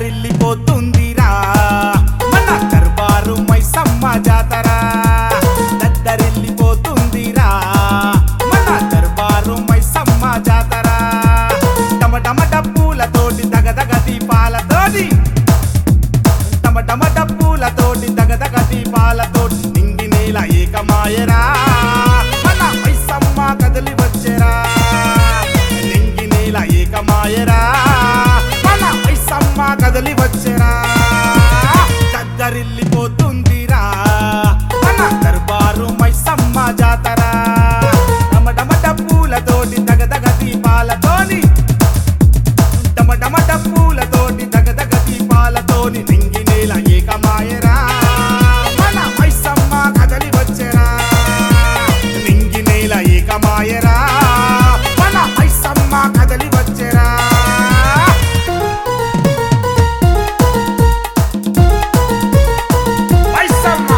దద్దరిల్లిపోతుందిరా మన దర్బారు మైసమ్మ జాతర దద్దరిల్లిపోతుందిరా మన దర్బారు మైసమ్మ జాతర టమటమ డప్పులతోటి దగదగ దీపాలతోటి టమటమ డప్పులతోటి దగదగ దీపాలతోటి నింగి నేల ఏకమాయరా మన మైసమ్మ కదలి వచ్చెరా నింగి నేల ఏకమాయరా మన మైసమ్మ కదలి వచ్చెరా దద్దరిల్లిపోతుందిరా మన దర్బారు మైసమ్మ జాతర టమటమ డప్పులతోటి దగదగ దీపాలతోని డమడమ డప్పులతోటి దగదగ దీపాలతోని నింగి నేల ఏకమాయరా మన మైసమ్మ కదలి వచ్చెరా నింగి నేల ఏకమాయరా మన మైసమ్మ కదలి వచ్చెరా మైసమ్మ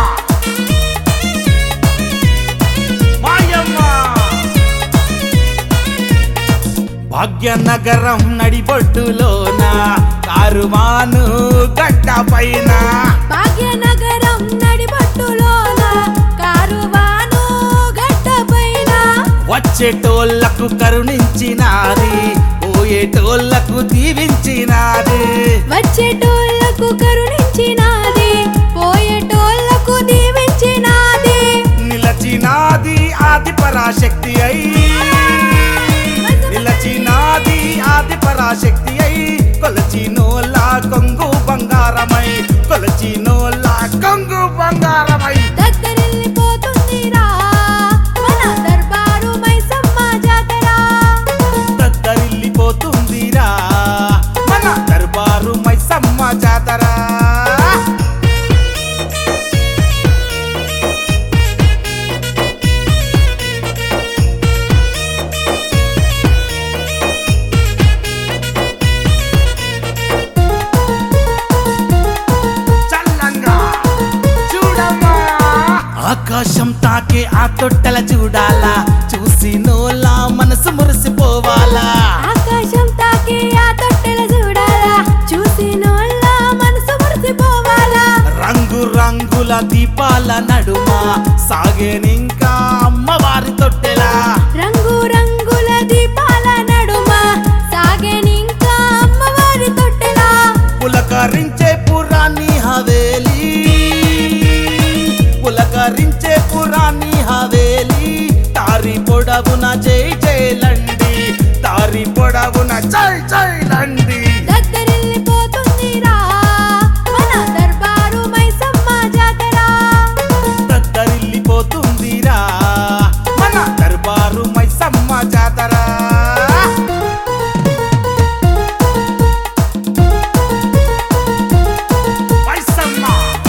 మాయమ్మ భాగ్యనగరం నడిబొడ్డులోన కారుమాను గడ్డ పైన భాగ్యనగరం నడిబట్టులోన కారువాను గడ్డపైన వచ్చేటోళ్లకు కరుణించినాది పోయేటోళ్లకు దీవించినాది వచ్చేటోళ్లకు కరుణించినాది పోయేటోళ్లకు దీవించినాది నిలచినాది ఆది పరాశక్తి అయి నిలచినాది ఆది పరాశక్తి అయి కొలచినోళ్ళ కొంగు బంగారమై కొలచినోళ్ళ కొంగు బంగారమై దద్దరిల్లిపోతుందిరా మన దర్బారు మైసమ్మ జాతర దద్దరిల్లిపోతుందిరా మన దర్బారు మైసమ్మ జాతర చల్లంగా చూడమ్మా ఆకాశం తాకే ఆ తొట్టెల చూడాలా చూసి నోలా మనసు మురిసిపోవాలా ఆకాశం తాకే ఆ తొట్టెల చూడాలా చూసి నోళ్ళ మనసు మురిసిపోవాలా రంగు రంగుల దీపాల నడుమ సాగేనింకా అమ్మవారి తొట్టెలా రంగు రంగుల దీపాల నడుమ సాగేనింకా అమ్మవారి తొట్టెలా పులకరించే పురాణి హవేలి పులకరించే పురాణి హవేలి తారి పొడవున జై జైలండి తారి పొడవున జై జైలండి దద్దరిల్లిపోతుందిరా మన దర్బారు మైసమ్మ జాతర దద్దరిల్లిపోతుందిరా మన దర్బారు మైసమ్మ జాతర మైసమ్మ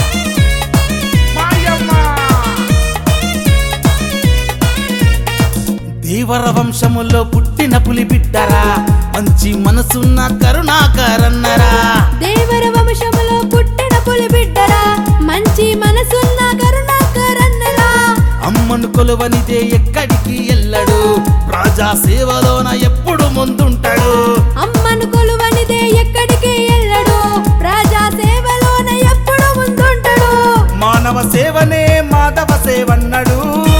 మాయమ్మ దేవర వంశములో పుట్టిన పులి బిడ్డరా మంచి మనసున్న కరుణాకరన్నరా దేవర వంశములో పుట్టిన పులి బిడ్డరా మంచి మనసున్న కరుణాకరన్నరా అమ్మను కొలువనిదే ఎక్కడికి ఎల్లడు ప్రజా సేవలోన ఎప్పుడు ముందుంటాడు అమ్మను కొలువనిదే ఎక్కడికి ఎల్లడు ప్రజా సేవలోన ఎప్పుడు ముందుంటాడు మానవ సేవనే మాధవ సేవన్నడు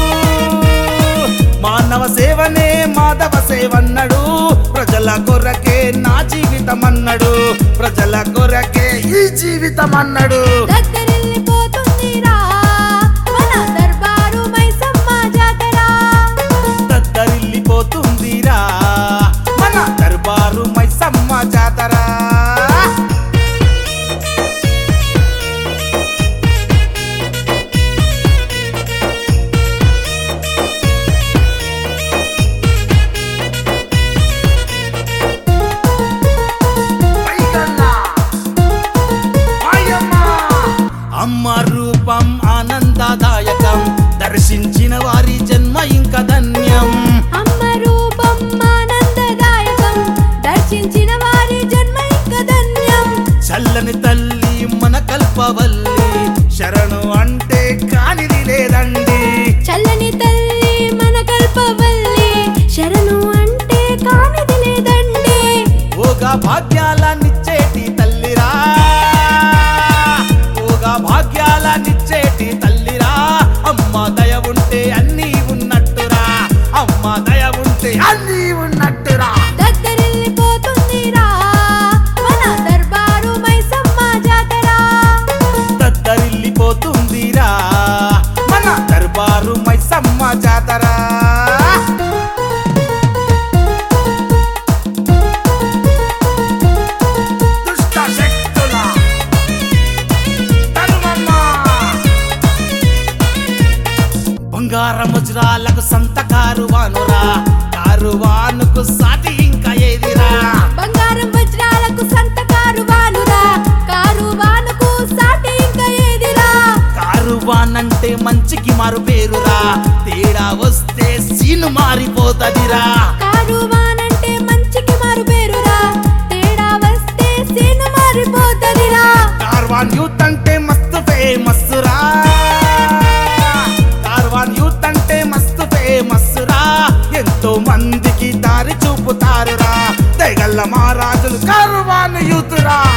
మానవ సేవనే మాధవ సేవన్నడు ప్రజల కొరకే నా జీవితం అన్నడు ప్రజల కొరకే ఈ జీవితం అన్నడు దద్దరిల్లిపోతుందిరా మన దర్బారు మైసమ్మ జాతర దద్దరిల్లిపోతుందిరా మన దర్బారు మైసమ్మ జాతర అమ్మ రూపం ఆనందదాయకం దర్శించిన వారి జన్మ ఇంక ధన్యం అమ్మ రూపం ఆనందదాయకం దర్శించిన వారి జన్మ ఇంక ధన్యం చల్లని తల్లి మన కల్పవల్లి శరణు అంటే కానిది లేదండి చల్లని తల్లి మన కల్పవల్లి శరణు అంటే కానిది లేదండి భోగ భాగ్యాలనిచ్చేటి తల్లిరా బంగారం వజ్రాలకు సంత కారువానురా కారువానుకు సాటి ఇంకా ఏదిరా బంగారం వజ్రాలకు సంత కారువానురా కారువానుకు సాటి ఇంకా ఏదిరా కారువానంటే మంచికి మారు పేరురా తేడా వస్తే సీను మారిపోతదిరా కారువానంటే మంచికి మారు పేరురా తేడా వస్తే సీను మారిపోతదిరా కార్వాన్ యూత్ అంటే మస్తు ఫేమస్ రా కార్వాన్ యూత్ అంటే మస్తు ఫేమస్ రా ఎంతో మందికి దారి చూపుతారురా దయగల్ల మహారాజులు కార్వాన్ యూత్ రా